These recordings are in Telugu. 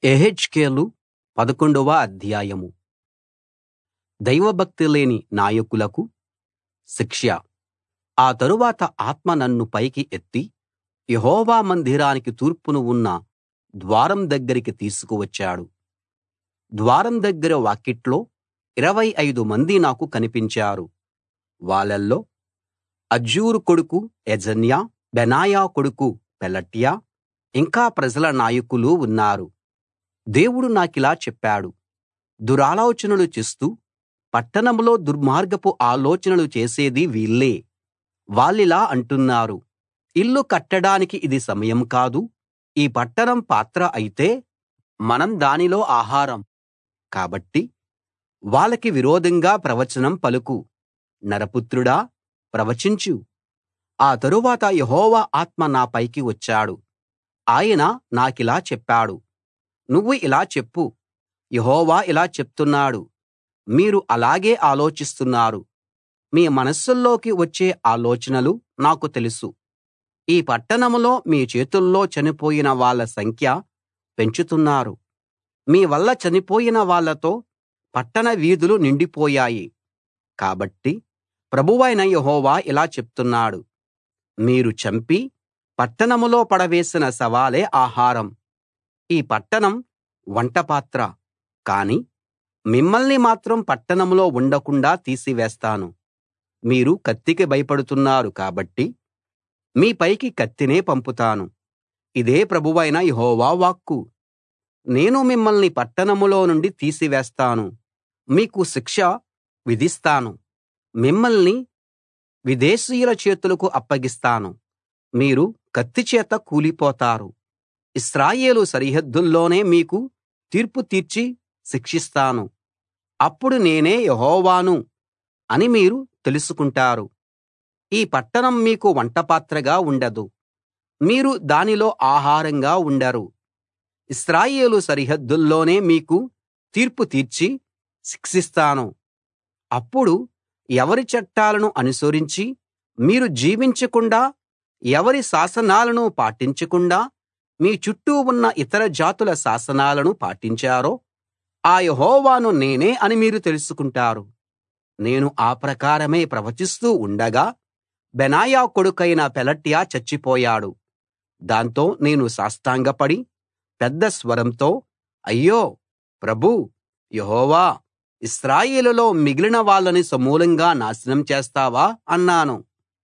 యెహెజ్కేలు పదకొండవ అధ్యాయం దైవభక్తి లేని నాయకులకు శిక్ష ఆ తరువాత ఆత్మ నన్ను పైకి ఎత్తి యెహోవా మందిరానికి తూర్పున ఉన్న ద్వారం దగ్గరికి తీసుకువచ్చాడు ద్వారం దగ్గర వాకిట్లో ఇరవై ఐదు మంది నాకు కనిపించారు వాళ్ళల్లో అజ్జూరు కొడుకు యజన్యా బెనాయా కొడుకు పెలట్యా ఇంకా ప్రజల నాయకులు ఉన్నారు దేవుడు నాకిలా చెప్పాడు దురాలోచనలు చేస్తూ పట్టణంలో దుర్మార్గపు ఆలోచనలు చేసేది వీళ్ళే వాళ్ళిలా అంటున్నారు ఇల్లు కట్టడానికి ఇది సమయం కాదు ఈ పట్టణం పాత్ర అయితే మనం దానిలో ఆహారం కాబట్టి వాళ్ళకి విరోధంగా ప్రవచనం పలుకు నరపుత్రుడా ప్రవచించు ఆ తరువాత యెహోవా ఆత్మ నా పైకి వచ్చాడు ఆయన నాకిలా చెప్పాడు నువ్వు ఇలా చెప్పు యెహోవా ఇలా చెప్తున్నాడు మీరు అలాగే ఆలోచిస్తున్నారు మీ మనస్సుల్లోకి వచ్చే ఆలోచనలు నాకు తెలుసు ఈ పట్టణంలో మీ చేతుల్లో చనిపోయిన వాళ్ళ సంఖ్య పెంచుతున్నారు మీ వల్ల చనిపోయిన వాళ్ళతో పట్టణ వీధులు నిండిపోయాయి కాబట్టి ప్రభువైన యెహోవా ఇలా చెప్తున్నాడు మీరు చంపి పట్టణంలో పడవేసిన శవాలే ఆహారం ఈ పట్టణం వంటపాత్ర కానీ మిమ్మల్ని మాత్రం పట్టణంలో ఉండకుండాా తీసివేస్తాను మీరు కత్తికి భయపడుతున్నారు కాబట్టి మీ పైకి కత్తినే పంపుతాను ఇదే ప్రభువైన యెహోవా వాక్కు నేను మిమ్మల్ని పట్టణంలో నుండి తీసివేస్తాను మీకు శిక్ష విధిస్తాను మిమ్మల్ని విదేశీయుల చేతులకు అప్పగిస్తాను మీరు కత్తిచేత కూలిపోతారు ఇశ్రాయేలు సరిహద్దుల్లోనే మీకు తీర్పు తీర్చి శిక్షిస్తాను అప్పుడు నేనే యెహోవాను అని మీరు తెలుసుకుంటారు ఈ పట్టణం మీకు వంటపాత్రగా ఉండదు మీరు దానిలో ఆహారంగా ఉండరు ఇశ్రాయేలు సరిహద్దుల్లోనే మీకు తీర్పు తీర్చి శిక్షిస్తాను అప్పుడు ఎవరి చట్టాలను అనుసరించి మీరు జీవించకుండా ఎవరి శాసనాలను పాటించకుండా మీ చుట్టూ ఉన్న ఇతర జాతుల శాసనాలను పాటించారో ఆ యెహోవాను నేనే అని మీరు తెలుసుకుంటారు నేను ఆ ప్రకారమే ప్రవచిస్తూ ఉండగా బెనాయా కొడుకైన పెలట్యా చచ్చిపోయాడు దాంతో నేను సాష్టాంగపడి పెద్ద స్వరంతో అయ్యో ప్రభూ యెహోవా ఇశ్రాయేలులో మిగిలిన వాళ్ళని సమూలంగా నాశనం చేస్తావా అన్నాను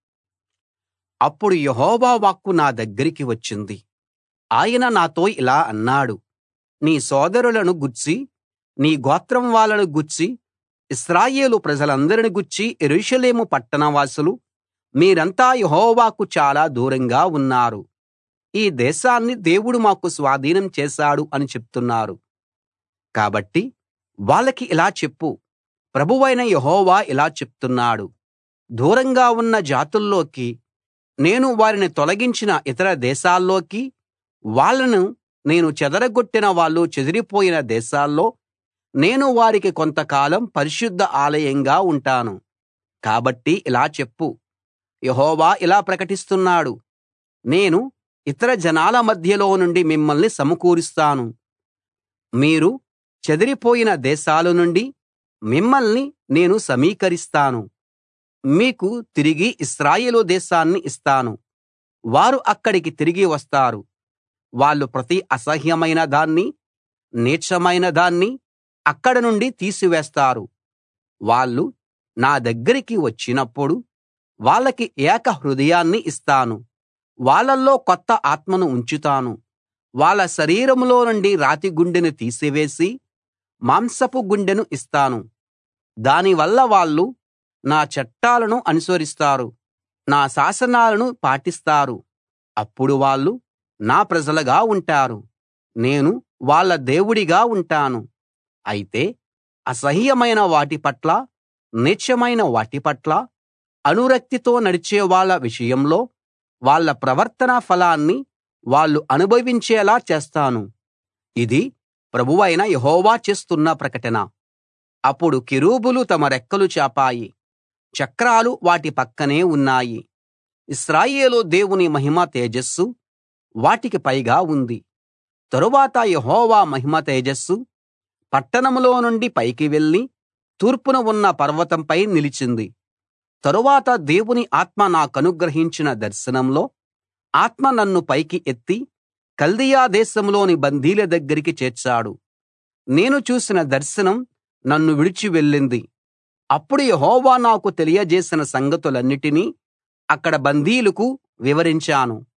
అప్పుడు యెహోవా వాక్కు నా దగ్గరికి వచ్చింది ఆయన నాతో ఇలా అన్నాడు నీ సోదరులను గూర్చి నీ గోత్రం వాళ్ళను గూర్చి ఇశ్రాయేలు ప్రజలందరిని గూర్చి యెరూషలేము పట్టణవాసులు మీరంతా యెహోవాకు చాలా దూరంగా ఉన్నారు ఈ దేశాన్ని దేవుడు మాకు స్వాధీనం చేశాడు అని చెప్తున్నారు కాబట్టి వాళ్ళకి ఇలా చెప్పు ప్రభువైన యెహోవా ఇలా చెప్తున్నాడు దూరంగా ఉన్న జాతుల్లోకి నేను వారిని తొలగించిన ఇతర దేశాల్లోకి వాళ్ళను నేను చెదరగొట్టిన వాళ్ళు చెదిరిపోయిన దేశాల్లో నేను వారికి కొంతకాలం పరిశుద్ధ ఆలయంగా ఉంటాను కాబట్టి ఇలా చెప్పు యెహోవా ఇలా ప్రకటిస్తున్నాడు నేను ఇతర జనాల మధ్యలో నుండి మిమ్మల్ని సమకూరుస్తాను మీరు చెదిరిపోయిన దేశాల నుండి మిమ్మల్ని నేను సమీకరిస్తాను మీకు తిరిగి ఇశ్రాయేలు దేశాన్ని ఇస్తాను వారు అక్కడికి తిరిగి వస్తారు వాళ్ళు ప్రతి అసహ్యమైన దాన్ని నీచమైన దాన్ని అక్కడ నుండి తీసివేస్తారు వాళ్ళు నా దగ్గరికి వచ్చినప్పుడు వాళ్ళకి ఏక హృదయాన్ని ఇస్తాను వాళ్ళల్లో కొత్త ఆత్మను ఉంచుతాను వాళ్ళ శరీరంలో నుండి రాతి గుండెను తీసివేసి మాంసపు గుండెను ఇస్తాను దానివల్ల వాళ్ళు నా చట్టాలను అనుసరిస్తారు నా శాసనాలను పాటిస్తారు అప్పుడు వాళ్ళు నా ప్రజలుగా ఉంటారు నేను వాళ్ళ దేవుడిగా ఉంటాను అయితే అసహ్యమైన వాటి పట్ల నీచమైన వాటి పట్ల అనురక్తితో నడిచే వాళ్ళ విషయంలో వాళ్ళ ప్రవర్తన ఫలాన్ని వాళ్ళు అనుభవించేలా చేస్తాను ఇది ప్రభువైన యెహోవా చేస్తున్న ప్రకటన అప్పుడు కెరూబులు తమ రెక్కలు చాపాయి చక్రాలు వాటి పక్కనే ఉన్నాయి ఇశ్రాయేలు దేవుని మహిమ తేజస్సు వాటికి పైగా ఉంది తరువాత యెహోవా మహిమ తేజస్సు పట్టణంలో నుండి పైకి వెళ్ళి తూర్పున ఉన్న పర్వతంపై నిలిచింది తరువాత దేవుని ఆత్మ నాకనుగ్రహించిన దర్శనంలో ఆత్మ నన్ను పైకి ఎత్తి కల్దీయ దేశంలోని బందీల దగ్గరికి చేర్చాడు నేను చూసిన దర్శనం నన్ను విడిచి వెళ్ళింది అప్పుడు యెహోవా నాకు తెలియజేసిన సంగతులన్నిటినీ అక్కడ బందీలకు వివరించాను